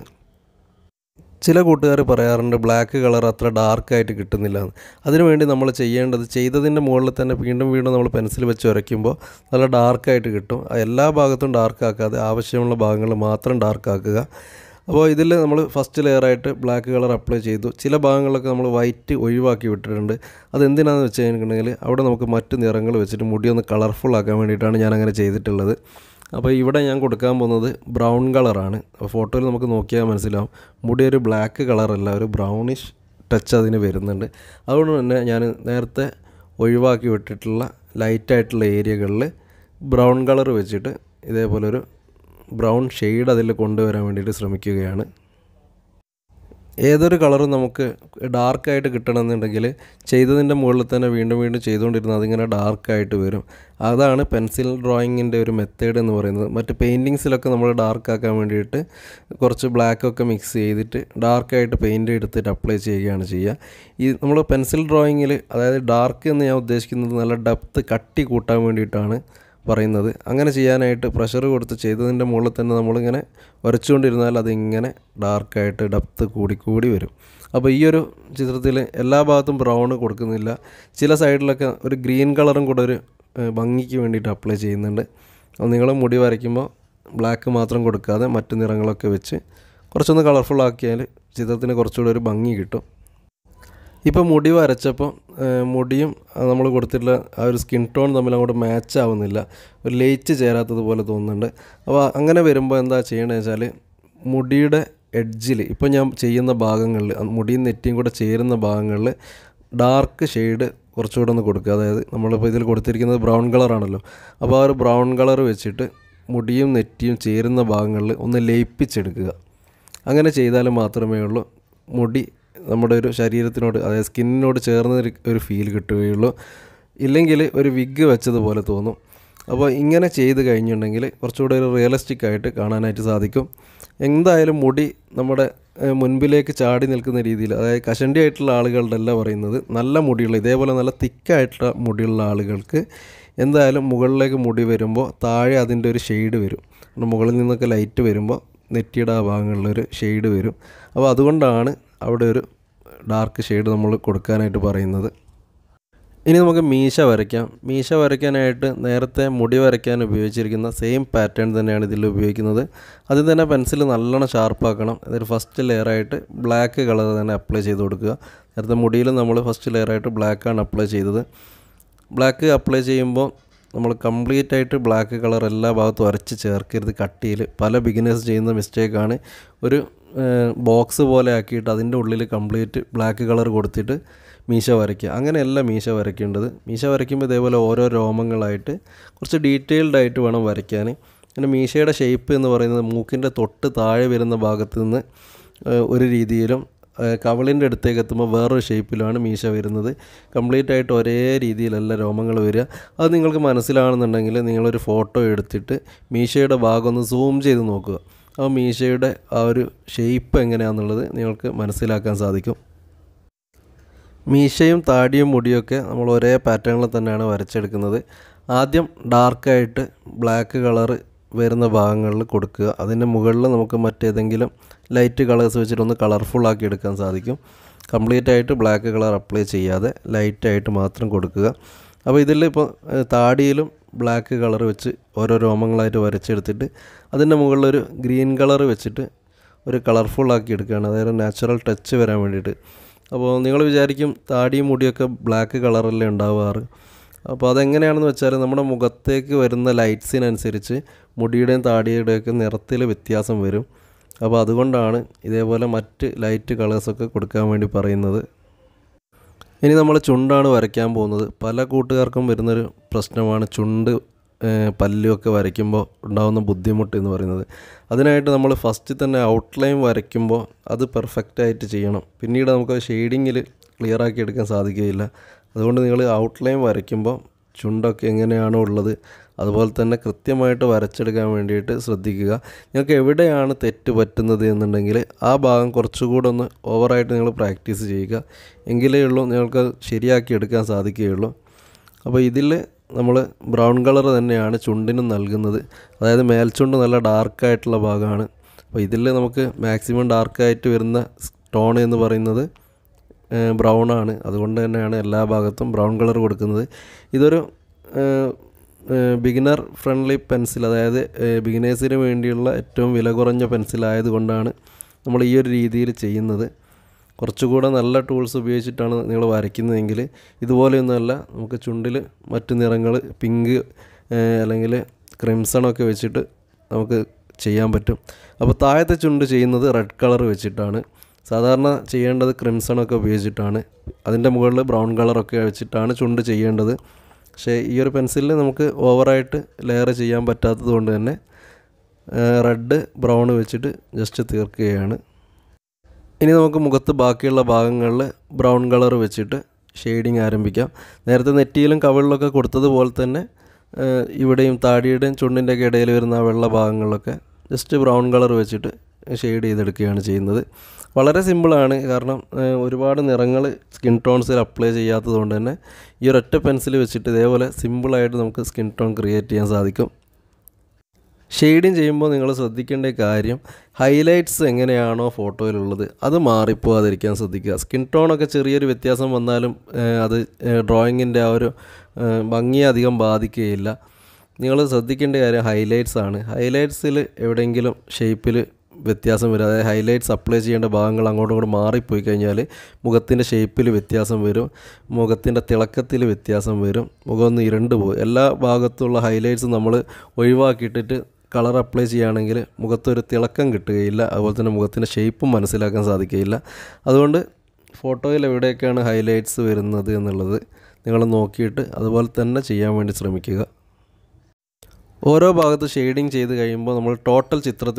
S1: ചില കൂട്ടുകാർ പറയാറുണ്ട് ബ്ലാക്ക് കളർ അത്ര ഡാർക്കായിട്ട് കിട്ടുന്നില്ല എന്ന് അതിനുവേണ്ടി നമ്മൾ ചെയ്യേണ്ടത് ചെയ്തതിൻ്റെ മുകളിൽ തന്നെ വീണ്ടും വീണ്ടും നമ്മൾ പെൻസിൽ വെച്ച് വരയ്ക്കുമ്പോൾ നല്ല ഡാർക്കായിട്ട് കിട്ടും എല്ലാ ഭാഗത്തും ഡാർക്ക് ആക്കാതെ ആവശ്യമുള്ള ഭാഗങ്ങൾ മാത്രം ഡാർക്ക് ആക്കുക അപ്പോൾ ഇതിൽ നമ്മൾ ഫസ്റ്റ് ലെയറായിട്ട് ബ്ലാക്ക് കളർ അപ്ലൈ ചെയ്തു ചില ഭാഗങ്ങളിലൊക്കെ നമ്മൾ വൈറ്റ് ഒഴിവാക്കി വിട്ടിട്ടുണ്ട് അതെന്തിനാണെന്ന് വെച്ച് കഴിഞ്ഞിട്ടുണ്ടെങ്കിൽ അവിടെ നമുക്ക് മറ്റ് നിറങ്ങൾ വെച്ചിട്ട് മുടി ഒന്ന് കളർഫുൾ ആക്കാൻ വേണ്ടിയിട്ടാണ് ഞാൻ അങ്ങനെ ചെയ്തിട്ടുള്ളത് അപ്പോൾ ഇവിടെ ഞാൻ കൊടുക്കാൻ പോകുന്നത് ബ്രൗൺ കളറാണ് അപ്പോൾ ഫോട്ടോയിൽ നമുക്ക് നോക്കിയാൽ മനസ്സിലാവും മുടി ഒരു ബ്ലാക്ക് കളറല്ല ഒരു ബ്രൗണിഷ് ടച്ച് അതിന് വരുന്നുണ്ട് അതുകൊണ്ട് തന്നെ ഞാൻ നേരത്തെ ഒഴിവാക്കി വിട്ടിട്ടുള്ള ലൈറ്റായിട്ടുള്ള ഏരിയകളിൽ ബ്രൗൺ കളർ വെച്ചിട്ട് ഇതേപോലെ ഒരു ബ്രൗൺ ഷെയ്ഡ് അതിൽ കൊണ്ടുവരാൻ വേണ്ടിയിട്ട് ശ്രമിക്കുകയാണ് ഏതൊരു കളറും നമുക്ക് ഡാർക്കായിട്ട് കിട്ടണമെന്നുണ്ടെങ്കിൽ ചെയ്തതിൻ്റെ മുകളിൽ തന്നെ വീണ്ടും വീണ്ടും ചെയ്തുകൊണ്ടിരുന്നത് അതിങ്ങനെ ഡാർക്കായിട്ട് വരും അതാണ് പെൻസിൽ ഡ്രോയിങ്ങിൻ്റെ ഒരു മെത്തേഡ് എന്ന് പറയുന്നത് മറ്റ് പെയിൻറ്റിങ്സിലൊക്കെ നമ്മൾ ഡാർക്കാക്കാൻ വേണ്ടിയിട്ട് കുറച്ച് ബ്ലാക്കൊക്കെ മിക്സ് ചെയ്തിട്ട് ഡാർക്കായിട്ട് പെയിൻറ്റ് എടുത്തിട്ട് അപ്ലൈ ചെയ്യുകയാണ് ചെയ്യുക ഈ നമ്മൾ പെൻസിൽ ഡ്രോയിങ്ങിൽ അതായത് ഡാർക്ക് എന്ന് ഞാൻ ഉദ്ദേശിക്കുന്നത് നല്ല ഡെപ്ത്ത് കട്ടി കൂട്ടാൻ വേണ്ടിയിട്ടാണ് പറയുന്നത് അങ്ങനെ ചെയ്യാനായിട്ട് പ്രഷർ കൊടുത്ത് ചെയ്തതിൻ്റെ മുകളിൽ തന്നെ നമ്മളിങ്ങനെ വരച്ചുകൊണ്ടിരുന്നാൽ അതിങ്ങനെ ഡാർക്കായിട്ട് ഡെപ്ത്ത് കൂടി കൂടി വരും അപ്പോൾ ഈ ഒരു ചിത്രത്തിൽ എല്ലാ ഭാഗത്തും ബ്രൗൺ കൊടുക്കുന്നില്ല ചില സൈഡിലൊക്കെ ഒരു ഗ്രീൻ കളറും കൂടെ ഒരു ഭംഗിക്ക് വേണ്ടിയിട്ട് അപ്ലൈ ചെയ്യുന്നുണ്ട് അപ്പോൾ നിങ്ങൾ മുടി വരയ്ക്കുമ്പോൾ ബ്ലാക്ക് മാത്രം കൊടുക്കാതെ മറ്റു നിറങ്ങളൊക്കെ വെച്ച് കുറച്ചൊന്ന് കളർഫുൾ ആക്കിയാൽ ചിത്രത്തിന് കുറച്ചുകൂടി ഒരു ഭംഗി കിട്ടും ഇപ്പോൾ മുടി വരച്ചപ്പോൾ മുടിയും നമ്മൾ കൊടുത്തിട്ടുള്ള ആ ഒരു സ്കിൻ ടോൺ തമ്മിൽ അങ്ങോട്ട് മാച്ച് ആവുന്നില്ല ഒരു ലയിച്ച് ചേരാത്തത് പോലെ തോന്നുന്നുണ്ട് അപ്പോൾ അങ്ങനെ വരുമ്പോൾ എന്താ ചെയ്യണമെന്ന് വെച്ചാൽ മുടിയുടെ എഡ്ജിൽ ഇപ്പോൾ ഞാൻ ചെയ്യുന്ന ഭാഗങ്ങളിൽ മുടിയും നെറ്റിയും കൂടെ ചേരുന്ന ഭാഗങ്ങളിൽ ഡാർക്ക് ഷെയ്ഡ് കുറച്ചുകൂടെ ഒന്ന് കൊടുക്കുക അതായത് നമ്മളിപ്പോൾ ഇതിൽ കൊടുത്തിരിക്കുന്നത് ബ്രൗൺ കളറാണല്ലോ അപ്പോൾ ആ ഒരു ബ്രൗൺ കളർ വെച്ചിട്ട് മുടിയും നെറ്റിയും ചേരുന്ന ഭാഗങ്ങളിൽ ഒന്ന് ലയിപ്പിച്ചെടുക്കുക അങ്ങനെ ചെയ്താൽ മാത്രമേ ഉള്ളൂ മുടി നമ്മുടെ ഒരു ശരീരത്തിനോട് അതായത് സ്കിന്നിനോട് ചേർന്ന ഒരു ഫീൽ കിട്ടുകയുള്ളൂ ഇല്ലെങ്കിൽ ഒരു വിഗ് വെച്ചതുപോലെ തോന്നും അപ്പോൾ ഇങ്ങനെ ചെയ്ത് കഴിഞ്ഞിട്ടുണ്ടെങ്കിൽ കുറച്ചുകൂടെ ഒരു റിയലിസ്റ്റിക് ആയിട്ട് കാണാനായിട്ട് സാധിക്കും എന്തായാലും മുടി നമ്മുടെ ഏഹ്, മുൻപിലേക്ക് ചാടി നിൽക്കുന്ന രീതിയിൽ അതായത് കഷണ്ടി ആയിട്ടുള്ള ആളുകളുടെ അല്ല പറയുന്നത് നല്ല മുടിയുള്ള ഇതേപോലെ നല്ല തിക്കായിട്ടുള്ള മുടിയുള്ള ആളുകൾക്ക് എന്തായാലും മുകളിലേക്ക് മുടി വരുമ്പോൾ താഴെ അതിൻ്റെ ഒരു ഷെയ്ഡ് വരും കാരണം മുകളിൽ നിന്നൊക്കെ ലൈറ്റ് വരുമ്പോൾ നെറ്റിയുടെ ആ ഭാഗങ്ങളിലൊരു ഷെയ്ഡ് വരും അപ്പോൾ അതുകൊണ്ടാണ് അവിടെ ഒരു ഡാർക്ക് ഷെയ്ഡ് നമ്മൾ കൊടുക്കാനായിട്ട് പറയുന്നത് ഇനി നമുക്ക് മീശ വരയ്ക്കാം മീശ വരയ്ക്കാനായിട്ട് നേരത്തെ മുടി വരയ്ക്കാൻ ഉപയോഗിച്ചിരിക്കുന്ന സെയിം പാറ്റേൺ തന്നെയാണ് ഇതിൽ ഉപയോഗിക്കുന്നത് അതിൽ തന്നെ പെൻസിൽ നല്ലോണം ഷാർപ്പാക്കണം അതായത് ഫസ്റ്റ് ലെയറായിട്ട് ബ്ലാക്ക് കളർ തന്നെ അപ്ലൈ ചെയ്ത് കൊടുക്കുക നേരത്തെ മുടിയിൽ നമ്മൾ ഫസ്റ്റ് ലെയറായിട്ട് ബ്ലാക്കാണ് അപ്ലൈ ചെയ്തത് ബ്ലാക്ക് അപ്ലൈ ചെയ്യുമ്പോൾ നമ്മൾ കംപ്ലീറ്റ് ആയിട്ട് ബ്ലാക്ക് കളർ എല്ലാ ഭാഗത്തും വരച്ച് ചേർക്കരുത് കട്ടിയിൽ പല ബിഗിനേഴ്സ് ചെയ്യുന്ന മിസ്റ്റേക്കാണ് ഒരു ബോക്സ് പോലെ ആക്കിയിട്ട് അതിൻ്റെ ഉള്ളിൽ കംപ്ലീറ്റ് ബ്ലാക്ക് കളർ കൊടുത്തിട്ട് മീശ വരയ്ക്കുക അങ്ങനെയല്ല മീശ വരയ്ക്കേണ്ടത് മീശ വരയ്ക്കുമ്പോൾ ഇതേപോലെ ഓരോ രോമങ്ങളായിട്ട് കുറച്ച് ഡീറ്റെയിൽഡ് ആയിട്ട് വേണം വരയ്ക്കാൻ പിന്നെ മീശയുടെ ഷേപ്പ് എന്ന് പറയുന്നത് മൂക്കിൻ്റെ തൊട്ട് താഴെ വരുന്ന ഭാഗത്ത് നിന്ന് ഏഹ്, ഒരു രീതിയിലും ഏഹ്, കവിളിൻ്റെ അടുത്തേക്ക് എത്തുമ്പോൾ വേറൊരു ഷേപ്പിലാണ് മീശ വരുന്നത് കംപ്ലീറ്റ് ആയിട്ട് ഒരേ രീതിയിലല്ല രോമങ്ങൾ വരിക അത് നിങ്ങൾക്ക് മനസ്സിലാണെന്നുണ്ടെങ്കിൽ നിങ്ങളൊരു ഫോട്ടോ എടുത്തിട്ട് മീശയുടെ ഭാഗം ഒന്ന് സൂം ചെയ്ത് നോക്കുക അപ്പോൾ മീശയുടെ ആ ഒരു ഷേപ്പ് എങ്ങനെയാണെന്നുള്ളത് നിങ്ങൾക്ക് മനസ്സിലാക്കാൻ സാധിക്കും മീശയും താടിയും മുടിയൊക്കെ നമ്മൾ ഒരേ പാറ്റേണിൽ തന്നെയാണ് വരച്ചെടുക്കുന്നത് ആദ്യം ഡാർക്കായിട്ട് ബ്ലാക്ക് കളറ് വരുന്ന ഭാഗങ്ങളിൽ കൊടുക്കുക അതിൻ്റെ മുകളിൽ നമുക്ക് മറ്റേതെങ്കിലും ലൈറ്റ് കളേഴ്സ് വെച്ചിട്ടൊന്ന് കളർഫുൾ ആക്കി എടുക്കാൻ സാധിക്കും കംപ്ലീറ്റ് ആയിട്ട് ബ്ലാക്ക് കളർ അപ്ലൈ ചെയ്യാതെ ലൈറ്റായിട്ട് മാത്രം കൊടുക്കുക അപ്പോൾ ഇതിൽ ഇപ്പോൾ ഏഹ്, താടിയിലും ബ്ലാക്ക് കളർ വെച്ച് ഓരോ രോമങ്ങളായിട്ട് വരച്ചെടുത്തിട്ട് അതിൻ്റെ മുകളിലൊരു ഗ്രീൻ കളർ വെച്ചിട്ട് ഒരു കളർഫുൾ ആക്കി എടുക്കുകയാണ് അതായത് നാച്ചുറൽ ടച്ച് വരാൻ വേണ്ടിയിട്ട് അപ്പോൾ നിങ്ങൾ വിചാരിക്കും താടിയും മുടിയൊക്കെ ബ്ലാക്ക് കളറല്ലേ ഉണ്ടാവാറ് അപ്പോൾ അതെങ്ങനെയാണെന്ന് വെച്ചാൽ നമ്മുടെ മുഖത്തേക്ക് വരുന്ന ലൈറ്റ്സിനനുസരിച്ച് മുടിയുടെയും താടിയുടെയൊക്കെ നിറത്തിൽ വ്യത്യാസം വരും അപ്പോൾ അതുകൊണ്ടാണ് ഇതേപോലെ മറ്റ് ലൈറ്റ് കളേഴ്സൊക്കെ കൊടുക്കാൻ വേണ്ടി പറയുന്നത് ഇനി നമ്മൾ ചുണ്ടാണ് വരയ്ക്കാൻ പോകുന്നത് പല കൂട്ടുകാർക്കും വരുന്നൊരു പ്രശ്നമാണ് ചുണ്ട് ഏഹ്, പല്ലുമൊക്കെ വരയ്ക്കുമ്പോൾ ഉണ്ടാകുന്ന ബുദ്ധിമുട്ട് എന്ന് പറയുന്നത് അതിനായിട്ട് നമ്മൾ ഫസ്റ്റ് തന്നെ ഔട്ട്ലൈൻ വരയ്ക്കുമ്പോൾ അത് പെർഫെക്റ്റ് ആയിട്ട് ചെയ്യണം പിന്നീട് നമുക്ക് ഷെയ്ഡിങ്ങിൽ ക്ലിയർ ആക്കി എടുക്കാൻ സാധിക്കുകയില്ല അതുകൊണ്ട് നിങ്ങൾ ഔട്ട്ലൈൻ വരയ്ക്കുമ്പോൾ ചുണ്ടൊക്കെ എങ്ങനെയാണോ ഉള്ളത് അതുപോലെ തന്നെ കൃത്യമായിട്ട് വരച്ചെടുക്കാൻ വേണ്ടിയിട്ട് ശ്രദ്ധിക്കുക നിങ്ങൾക്ക് എവിടെയാണ് തെറ്റ് പറ്റുന്നത് എന്നുണ്ടെങ്കിൽ ആ ഭാഗം കുറച്ചുകൂടെ ഒന്ന് ഓവറായിട്ട് നിങ്ങൾ പ്രാക്ടീസ് ചെയ്യുക എങ്കിലേ ഉള്ളൂ നിങ്ങൾക്ക് അത് ശരിയാക്കി എടുക്കാൻ സാധിക്കുകയുള്ളൂ അപ്പോൾ ഇതിൽ നമ്മൾ ബ്രൗൺ കളർ തന്നെയാണ് ചുണ്ടിനും നൽകുന്നത് അതായത് മേൽചുണ്ട് നല്ല ഡാർക്കായിട്ടുള്ള ഭാഗമാണ് അപ്പോൾ ഇതിൽ നമുക്ക് മാക്സിമം ഡാർക്കായിട്ട് വരുന്ന ടോൺ എന്ന് പറയുന്നത് ബ്രൗൺ ആണ് അതുകൊണ്ട് തന്നെയാണ് എല്ലാ ഭാഗത്തും ബ്രൗൺ കളർ കൊടുക്കുന്നത് ഇതൊരു ബിഗിനർ ഫ്രണ്ട്ലി പെൻസിൽ അതായത് ബിഗിനേഴ്സിന് വേണ്ടിയുള്ള ഏറ്റവും വില കുറഞ്ഞ പെൻസിലായതുകൊണ്ടാണ് നമ്മൾ ഈ ഒരു രീതിയിൽ ചെയ്യുന്നത് കുറച്ചുകൂടെ നല്ല ടൂൾസ് ഉപയോഗിച്ചിട്ടാണ് നിങ്ങൾ വരയ്ക്കുന്നതെങ്കിൽ ഇതുപോലെയൊന്നുമല്ല നമുക്ക് ചുണ്ടിൽ മറ്റു നിറങ്ങൾ പിങ്ക് അല്ലെങ്കിൽ ക്രിംസണൊക്കെ വെച്ചിട്ട് നമുക്ക് ചെയ്യാൻ പറ്റും അപ്പോൾ താഴത്തെ ചുണ്ട് ചെയ്യുന്നത് റെഡ് കളർ വെച്ചിട്ടാണ് സാധാരണ ചെയ്യേണ്ടത് ക്രിംസണൊക്കെ ഉപയോഗിച്ചിട്ടാണ് അതിൻ്റെ മുകളിൽ ബ്രൗൺ കളറൊക്കെ വെച്ചിട്ടാണ് ചുണ്ട് ചെയ്യേണ്ടത് പക്ഷേ ഈ ഒരു പെൻസിലിൽ നമുക്ക് ഓവറായിട്ട് ലെയർ ചെയ്യാൻ പറ്റാത്തത് കൊണ്ട് തന്നെ റെഡ് ബ്രൗൺ വെച്ചിട്ട് ജസ്റ്റ് തീർക്കുകയാണ് ഇനി നമുക്ക് മുഖത്ത് ബാക്കിയുള്ള ഭാഗങ്ങളിൽ ബ്രൗൺ കളർ വെച്ചിട്ട് ഷെയ്ഡിങ് ആരംഭിക്കാം നേരത്തെ നെറ്റിയിലും കവിളിലൊക്കെ കൊടുത്തതുപോലെ തന്നെ ഏഹ്, ഇവിടെയും താടിയുടെയും ചുണ്ടിൻ്റെയൊക്കെ ഇടയിൽ വരുന്ന ആ വെള്ള ഭാഗങ്ങളിലൊക്കെ ജസ്റ്റ് ബ്രൗൺ കളർ വെച്ചിട്ട് ഷെയ്ഡ് ചെയ്തെടുക്കുകയാണ് ചെയ്യുന്നത് വളരെ സിമ്പിളാണ് കാരണം ഏഹ്, ഒരുപാട് നിറങ്ങൾ സ്കിൻ ടോൺസിൽ അപ്ലൈ ചെയ്യാത്തത് കൊണ്ട് തന്നെ ഈ ഒരൊറ്റ പെൻസിൽ വെച്ചിട്ട് ഇതേപോലെ സിമ്പിളായിട്ട് നമുക്ക് സ്കിൻ ടോൺ ക്രിയേറ്റ് ചെയ്യാൻ സാധിക്കും ഷെയ്ഡിങ് ചെയ്യുമ്പോൾ നിങ്ങൾ ശ്രദ്ധിക്കേണ്ട കാര്യം ഹൈലൈറ്റ്സ് എങ്ങനെയാണോ ഫോട്ടോയിലുള്ളത് അത് മാറിപ്പോകാതിരിക്കാൻ ശ്രദ്ധിക്കുക സ്കിൻ ടോണൊക്കെ ചെറിയൊരു വ്യത്യാസം വന്നാലും ഏഹ്, അത് ഡ്രോയിങ്ങിൻ്റെ ആ ഒരു ഏഹ്, ഭംഗിയെ അധികം ബാധിക്കുകയില്ല നിങ്ങൾ ശ്രദ്ധിക്കേണ്ട കാര്യം ഹൈലൈറ്റ്സ് ആണ് ഹൈലൈറ്റ്സിൽ എവിടെയെങ്കിലും ഷേപ്പിൽ വ്യത്യാസം വരും അതായത് ഹൈലൈറ്റ്സ് അപ്ലൈ ചെയ്യേണ്ട ഭാഗങ്ങൾ അങ്ങോട്ടും ഇങ്ങോട്ടും മാറിപ്പോയി കഴിഞ്ഞാൽ മുഖത്തിൻ്റെ ഷേപ്പിൽ വ്യത്യാസം വരും മുഖത്തിൻ്റെ തിളക്കത്തിൽ വ്യത്യാസം വരും മുഖം ഒന്ന് ഇരുണ്ട് പോകും എല്ലാ ഭാഗത്തുള്ള ഹൈലൈറ്റ്സ് നമ്മൾ ഒഴിവാക്കിയിട്ടിട്ട് കളർ അപ്ലൈ ചെയ്യുകയാണെങ്കിൽ മുഖത്തൊരു തിളക്കം കിട്ടുകയില്ല അതുപോലെ തന്നെ മുഖത്തിൻ്റെ ഷേപ്പും മനസ്സിലാക്കാൻ സാധിക്കുകയില്ല അതുകൊണ്ട് ഫോട്ടോയിൽ എവിടെയൊക്കെയാണ് ഹൈലൈറ്റ്സ് വരുന്നത് എന്നുള്ളത് നിങ്ങൾ നോക്കിയിട്ട് അതുപോലെ തന്നെ ചെയ്യാൻ വേണ്ടി ശ്രമിക്കുക ഓരോ ഭാഗത്ത് ഷെയ്ഡിങ് ചെയ്ത് കഴിയുമ്പോൾ നമ്മൾ ടോട്ടൽ ചിത്രത്തെ ഒന്ന്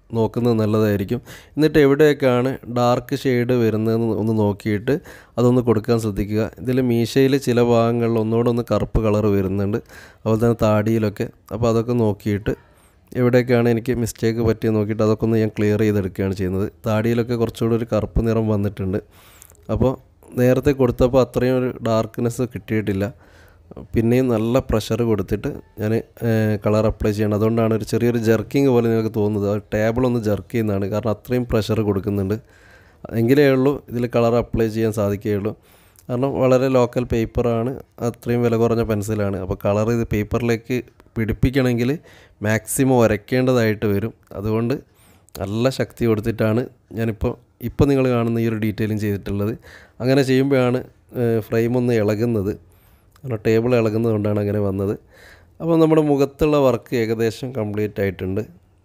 S1: നോക്കുന്നത് നല്ലതായിരിക്കും എന്നിട്ട് എവിടെയൊക്കെയാണ് ഡാർക്ക് ഷെയ്ഡ് വരുന്നതെന്ന് ഒന്ന് നോക്കിയിട്ട് അതൊന്ന് കൊടുക്കാൻ ശ്രദ്ധിക്കുക ഇതിൽ മീശയിൽ ചില ഭാഗങ്ങളിൽ ഒന്നുകൂടെ ഒന്ന് കറുപ്പ് കളർ വരുന്നുണ്ട് അതുപോലെ തന്നെ താടിയിലൊക്കെ അപ്പോൾ അതൊക്കെ നോക്കിയിട്ട് എവിടെയൊക്കെയാണ് എനിക്ക് മിസ്റ്റേക്ക് പറ്റിയത് നോക്കിയിട്ട് അതൊക്കെ ഒന്ന് ഞാൻ ക്ലിയർ ചെയ്തെടുക്കുകയാണ് ചെയ്യുന്നത് താടിയിലൊക്കെ കുറച്ചുകൂടി ഒരു കറുപ്പ് നിറം വന്നിട്ടുണ്ട് അപ്പോൾ നേരത്തെ കൊടുത്തപ്പോൾ അത്രയും ഒരു ഡാർക്ക്നെസ് കിട്ടിയിട്ടില്ല പിന്നെയും നല്ല പ്രഷർ കൊടുത്തിട്ട് ഞാൻ കളർ അപ്ലൈ ചെയ്യണം അതുകൊണ്ടാണ് ഒരു ചെറിയൊരു ജർക്കിങ് പോലെ നിങ്ങൾക്ക് തോന്നുന്നത് ആ ടേബിൾ ഒന്ന് ജർക്ക് ചെയ്യുന്നതാണ് കാരണം അത്രയും പ്രഷർ കൊടുക്കുന്നുണ്ട് എങ്കിലേ ഉള്ളൂ ഇതിൽ കളർ അപ്ലൈ ചെയ്യാൻ സാധിക്കുകയുള്ളൂ കാരണം വളരെ ലോക്കൽ പേപ്പറാണ് അത്രയും വില കുറഞ്ഞ പെൻസിലാണ് അപ്പോൾ കളർ ഇത് പേപ്പറിലേക്ക് പിടിപ്പിക്കണമെങ്കിൽ മാക്സിമം ഉരയ്ക്കേണ്ടതായിട്ട് വരും അതുകൊണ്ട് നല്ല ശക്തി കൊടുത്തിട്ടാണ് ഞാനിപ്പോൾ ഇപ്പോൾ നിങ്ങൾ കാണുന്ന ഈ ഒരു ഡീറ്റെയിലിംഗ് ചെയ്തിട്ടുള്ളത് അങ്ങനെ ചെയ്യുമ്പോഴാണ് ഫ്രെയിം ഒന്ന് ഇളകുന്നത് കാരണം ടേബിൾ ഇളകുന്നത് കൊണ്ടാണ് അങ്ങനെ വന്നത് അപ്പോൾ നമ്മുടെ മുഖത്തുള്ള വർക്ക് ഏകദേശം കംപ്ലീറ്റ് ആയിട്ടുണ്ട്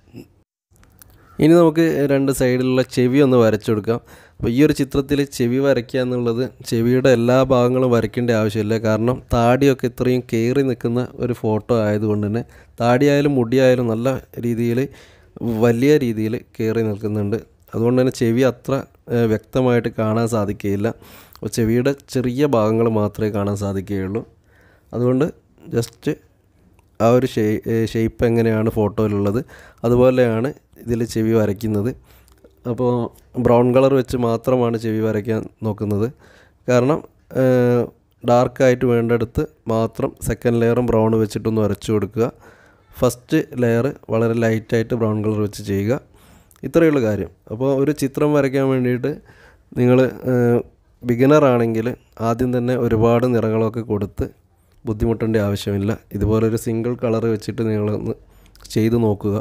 S1: ഇനി നമുക്ക് രണ്ട് സൈഡിലുള്ള ചെവി ഒന്ന് വരച്ചു കൊടുക്കാം അപ്പോൾ ഈ ഒരു ചിത്രത്തിൽ ചെവി വരയ്ക്കുക എന്നുള്ളത് ചെവിയുടെ എല്ലാ ഭാഗങ്ങളും വരയ്ക്കേണ്ട ആവശ്യമില്ല കാരണം താടിയൊക്കെ ഇത്രയും കയറി നിൽക്കുന്ന ഒരു ഫോട്ടോ ആയതുകൊണ്ട് തന്നെ താടിയായാലും മുടിയായാലും നല്ല രീതിയിൽ വലിയ രീതിയിൽ കയറി നിൽക്കുന്നുണ്ട് അതുകൊണ്ട് തന്നെ ചെവി അത്ര ഏഹ്, വ്യക്തമായിട്ട് കാണാൻ സാധിക്കുകയില്ല അപ്പോൾ ചെവിയുടെ ചെറിയ ഭാഗങ്ങൾ മാത്രമേ കാണാൻ സാധിക്കുകയുള്ളൂ അതുകൊണ്ട് ജസ്റ്റ് ആ ഒരു ഷേ ഷേപ്പ് എങ്ങനെയാണ് ഫോട്ടോയിലുള്ളത് അതുപോലെയാണ് ഇതിൽ ചെവി വരയ്ക്കുന്നത് അപ്പോൾ ബ്രൗൺ കളർ വെച്ച് മാത്രമാണ് ചെവി വരയ്ക്കാൻ നോക്കുന്നത് കാരണം ഡാർക്കായിട്ട് വേണ്ടടുത്ത് മാത്രം സെക്കൻഡ് ലെയറും ബ്രൗൺ വെച്ചിട്ടൊന്ന് വരച്ചു കൊടുക്കുക ഫസ്റ്റ് ലെയർ വളരെ ലൈറ്റായിട്ട് ബ്രൗൺ കളർ വെച്ച് ചെയ്യുക ഇത്രയേ ഉള്ളൂ കാര്യം അപ്പോൾ ഒരു ചിത്രം വരയ്ക്കാൻ വേണ്ടിയിട്ട് നിങ്ങൾ ബിഗിനർ ആണെങ്കിൽ ആദ്യം തന്നെ ഒരുപാട് നിറങ്ങളൊക്കെ കൊടുത്ത് ബുദ്ധിമുട്ടേണ്ട ആവശ്യമില്ല ഇതുപോലൊരു സിംഗിൾ കളർ വെച്ചിട്ട് നിങ്ങളൊന്ന് ചെയ്ത് നോക്കുക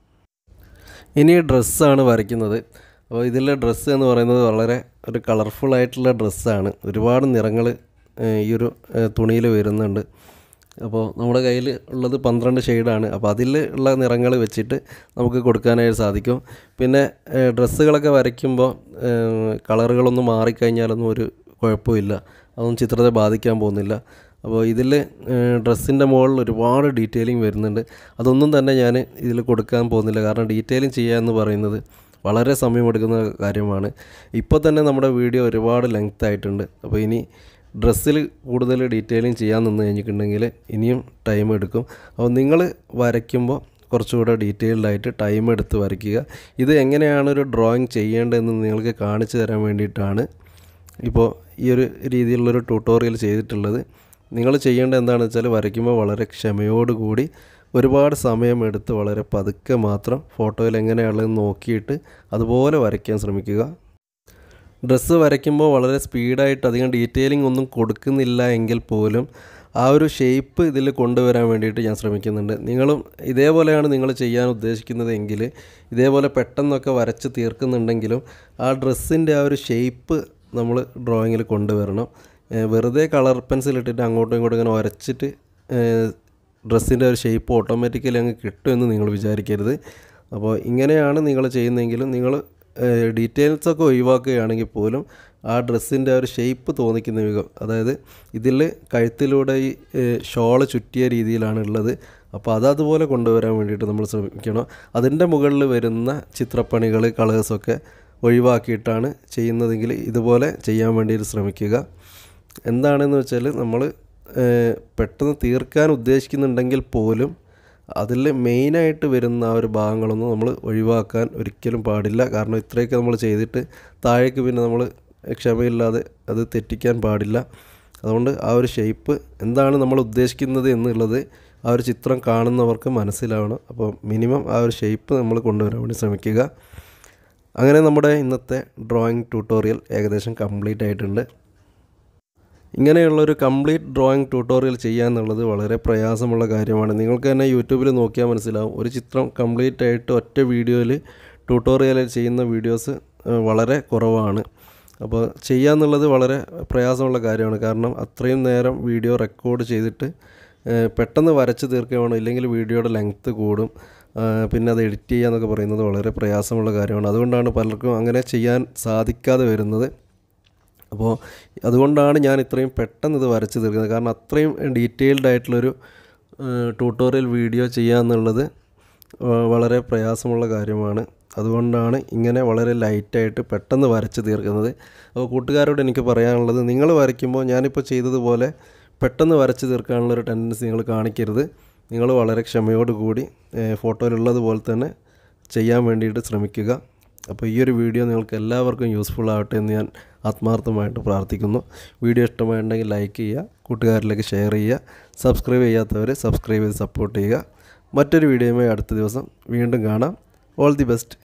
S1: ഇനി ഡ്രസ്സാണ് വരയ്ക്കുന്നത് അപ്പോൾ ഇതിലെ ഡ്രസ്സ് എന്ന് പറയുന്നത് വളരെ ഒരു കളർഫുൾ ആയിട്ടുള്ള ഡ്രസ്സാണ് ഒരുപാട് നിറങ്ങൾ ഈ ഒരു തുണിയിൽ വരുന്നുണ്ട് അപ്പോൾ നമ്മുടെ കയ്യിൽ ഉള്ളത് പന്ത്രണ്ട് ഷെയ്ഡാണ് അപ്പോൾ അതിൽ ഉള്ള നിറങ്ങൾ വെച്ചിട്ട് നമുക്ക് കൊടുക്കാനായിട്ട് സാധിക്കും പിന്നെ ഡ്രസ്സുകളൊക്കെ വരയ്ക്കുമ്പോൾ കളറുകളൊന്നും മാറിക്കഴിഞ്ഞാലൊന്നും ഒരു കുഴപ്പമില്ല അതൊന്നും ചിത്രത്തെ ബാധിക്കാൻ പോകുന്നില്ല അപ്പോൾ ഇതിൽ ഡ്രസ്സിൻ്റെ മുകളിൽ ഒരുപാട് ഡീറ്റെയിലിംഗ് വരുന്നുണ്ട് അതൊന്നും തന്നെ ഞാൻ ഇതിൽ കൊടുക്കാൻ പോകുന്നില്ല കാരണം ഡീറ്റെയിലിംഗ് ചെയ്യുക എന്ന് പറയുന്നത് വളരെ സമയമെടുക്കുന്ന കാര്യമാണ് ഇപ്പോൾ തന്നെ നമ്മുടെ വീഡിയോ ഒരുപാട് ലെങ്ത് ആയിട്ടുണ്ട് അപ്പോൾ ഇനി ഡ്രസ്സിൽ കൂടുതൽ ഡീറ്റെയിലിംഗ് ചെയ്യാൻ നിന്ന് കഴിഞ്ഞിട്ടുണ്ടെങ്കിൽ ഇനിയും ടൈം എടുക്കും അപ്പോൾ നിങ്ങൾ വരയ്ക്കുമ്പോൾ കുറച്ചുകൂടെ ഡീറ്റെയിൽഡ് ആയിട്ട് ടൈം എടുത്ത് വരയ്ക്കുക ഇത് എങ്ങനെയാണ് ഒരു ഡ്രോയിങ് ചെയ്യേണ്ടതെന്ന് നിങ്ങൾക്ക് കാണിച്ചു തരാൻ വേണ്ടിയിട്ടാണ് ഇപ്പോൾ ഈ ഒരു രീതിയിലുള്ളൊരു ട്യൂട്ടോറിയൽ ചെയ്തിട്ടുള്ളത് നിങ്ങൾ ചെയ്യേണ്ടത് എന്താണെന്ന് വെച്ചാൽ വരയ്ക്കുമ്പോൾ വളരെ ക്ഷമയോടുകൂടി ഒരുപാട് സമയം എടുത്ത് വളരെ പതുക്കെ മാത്രം ഫോട്ടോയിൽ എങ്ങനെയുള്ളതെന്ന് നോക്കിയിട്ട് അതുപോലെ വരയ്ക്കാൻ ശ്രമിക്കുക ഡ്രസ്സ് വരയ്ക്കുമ്പോൾ വളരെ സ്പീഡായിട്ട് അധികം ഡീറ്റെയിലിംഗ് ഒന്നും കൊടുക്കുന്നില്ല എങ്കിൽ പോലും ആ ഒരു ഷേപ്പ് ഇതിൽ കൊണ്ടുവരാൻ വേണ്ടിയിട്ട് ഞാൻ ശ്രമിക്കുന്നുണ്ട് നിങ്ങളും ഇതേപോലെയാണ് നിങ്ങൾ ചെയ്യാൻ ഉദ്ദേശിക്കുന്നത് എങ്കിൽ ഇതേപോലെ പെട്ടെന്നൊക്കെ വരച്ച് തീർക്കുന്നുണ്ടെങ്കിലും ആ ഡ്രസ്സിൻ്റെ ആ ഒരു ഷേപ്പ് നമ്മൾ ഡ്രോയിങ്ങിൽ കൊണ്ടുവരണം ഏഹ് വെറുതെ കളർ പെൻസിൽ ഇട്ടിട്ട് അങ്ങോട്ടും ഇങ്ങോട്ടും ഇങ്ങനെ വരച്ചിട്ട് ഡ്രസ്സിൻ്റെ ഒരു ഷേപ്പ് ഓട്ടോമാറ്റിക്കലി അങ്ങ് കിട്ടുമെന്ന് നിങ്ങൾ വിചാരിക്കരുത് അപ്പോൾ ഇങ്ങനെയാണ് നിങ്ങൾ ചെയ്യുന്നതെങ്കിലും നിങ്ങൾ ഡീറ്റെയിൽസ് ഒക്കെ ഒഴിവാക്കുകയാണെങ്കിൽ പോലും ആ ഡ്രസ്സിൻ്റെ ആ ഒരു ഷേപ്പ് തോന്നിക്കുന്ന വിധം അതായത് ഇതിൽ കഴുത്തിലൂടെ ഈ ഷോള് ചുറ്റിയ രീതിയിലാണ് ഉള്ളത് അപ്പോൾ അത് അതുപോലെ കൊണ്ടുവരാൻ വേണ്ടിയിട്ട് നമ്മൾ ശ്രമിക്കണം അതിൻ്റെ മുകളിൽ വരുന്ന ചിത്രപ്പണികൾ കളേഴ്സൊക്കെ ഒഴിവാക്കിയിട്ടാണ് ചെയ്യുന്നതെങ്കിൽ ഇതുപോലെ ചെയ്യാൻ വേണ്ടിയിട്ട് ശ്രമിക്കുക എന്താണെന്ന് വെച്ചാൽ നമ്മൾ പെട്ടെന്ന് തീർക്കാൻ ഉദ്ദേശിക്കുന്നുണ്ടെങ്കിൽ പോലും അതിൽ മെയിനായിട്ട് വരുന്ന ആ ഒരു ഭാഗങ്ങളൊന്നും നമ്മൾ ഒഴിവാക്കാൻ ഒരിക്കലും പാടില്ല കാരണം ഇത്രയൊക്കെ നമ്മൾ ചെയ്തിട്ട് താഴേക്ക് പിന്നെ നമ്മൾ ക്ഷമയില്ലാതെ അത് തെറ്റിക്കാൻ പാടില്ല അതുകൊണ്ട് ആ ഒരു ഷേപ്പ് എന്താണ് നമ്മൾ ഉദ്ദേശിക്കുന്നത് എന്നുള്ളത് ആ ഒരു ചിത്രം കാണുന്നവർക്ക് മനസ്സിലാവണം അപ്പോൾ മിനിമം ആ ഒരു ഷേപ്പ് നമ്മൾ കൊണ്ടുവരാൻ വേണ്ടി ശ്രമിക്കുക അങ്ങനെ നമ്മുടെ ഇന്നത്തെ ഡ്രോയിങ് ട്യൂട്ടോറിയൽ ഏകദേശം കംപ്ലീറ്റ് ആയിട്ടുണ്ട് ഇങ്ങനെയുള്ളൊരു കംപ്ലീറ്റ് ഡ്രോയിങ് ട്യൂട്ടോറിയൽ ചെയ്യുക എന്നുള്ളത് വളരെ പ്രയാസമുള്ള കാര്യമാണ് നിങ്ങൾക്ക് തന്നെ യൂട്യൂബിൽ നോക്കിയാൽ മനസ്സിലാവും ഒരു ചിത്രം കംപ്ലീറ്റ് ആയിട്ട് ഒറ്റ വീഡിയോയിൽ ട്യൂട്ടോറിയൽ ചെയ്യുന്ന വീഡിയോസ് വളരെ കുറവാണ് അപ്പോൾ ചെയ്യുക എന്നുള്ളത് വളരെ പ്രയാസമുള്ള കാര്യമാണ് കാരണം അത്രയും നേരം വീഡിയോ റെക്കോർഡ് ചെയ്തിട്ട് ഏഹ് പെട്ടെന്ന് വരച്ച് തീർക്കുകയാണ് ഇല്ലെങ്കിൽ വീഡിയോയുടെ ലെങ്ത്ത് കൂടും ആഹ് പിന്നെ അത് എഡിറ്റ് ചെയ്യുക എന്നൊക്കെ പറയുന്നത് വളരെ പ്രയാസമുള്ള കാര്യമാണ് അതുകൊണ്ടാണ് പലർക്കും അങ്ങനെ ചെയ്യാൻ സാധിക്കാതെ വരുന്നത് അപ്പോൾ അതുകൊണ്ടാണ് ഞാൻ ഇത്രയും പെട്ടെന്ന് ഇത് വരച്ച് തീർക്കുന്നത് കാരണം അത്രയും ഡീറ്റെയിൽഡ് ആയിട്ടുള്ളൊരു ട്യൂട്ടോറിയൽ വീഡിയോ ചെയ്യുക എന്നുള്ളത് ആ, വളരെ പ്രയാസമുള്ള കാര്യമാണ് അതുകൊണ്ടാണ് ഇങ്ങനെ വളരെ ലൈറ്റായിട്ട് പെട്ടെന്ന് വരച്ച് തീർക്കുന്നത് അപ്പോൾ കൂട്ടുകാരോട് എനിക്ക് പറയാനുള്ളത് നിങ്ങൾ വരയ്ക്കുമ്പോൾ ഞാനിപ്പോൾ ചെയ്തതുപോലെ പെട്ടെന്ന് വരച്ച് തീർക്കാനുള്ളൊരു ടെൻഡൻസി നിങ്ങൾ കാണിക്കരുത് നിങ്ങൾ വളരെ ക്ഷമയോടുകൂടി ഏഹ്, ഫോട്ടോയിലുള്ളതുപോലെ തന്നെ ചെയ്യാൻ വേണ്ടിയിട്ട് ശ്രമിക്കുക അപ്പോൾ ഈ ഒരു വീഡിയോ നിങ്ങൾക്ക് എല്ലാവർക്കും യൂസ്ഫുൾ ആവട്ടെ എന്ന് ഞാൻ ആത്മാർത്ഥമായിട്ട് പ്രാർത്ഥിക്കുന്നു വീഡിയോ ഇഷ്ടമായിട്ടുണ്ടെങ്കിൽ ലൈക്ക് ചെയ്യുക കൂട്ടുകാരിലേക്ക് ഷെയർ ചെയ്യുക സബ്സ്ക്രൈബ് ചെയ്യാത്തവർ സബ്സ്ക്രൈബ് ചെയ്ത് സപ്പോർട്ട് ചെയ്യുക മറ്റൊരു വീഡിയോയുമായി അടുത്ത ദിവസം വീണ്ടും കാണാം ഓൾ ദി ബെസ്റ്റ്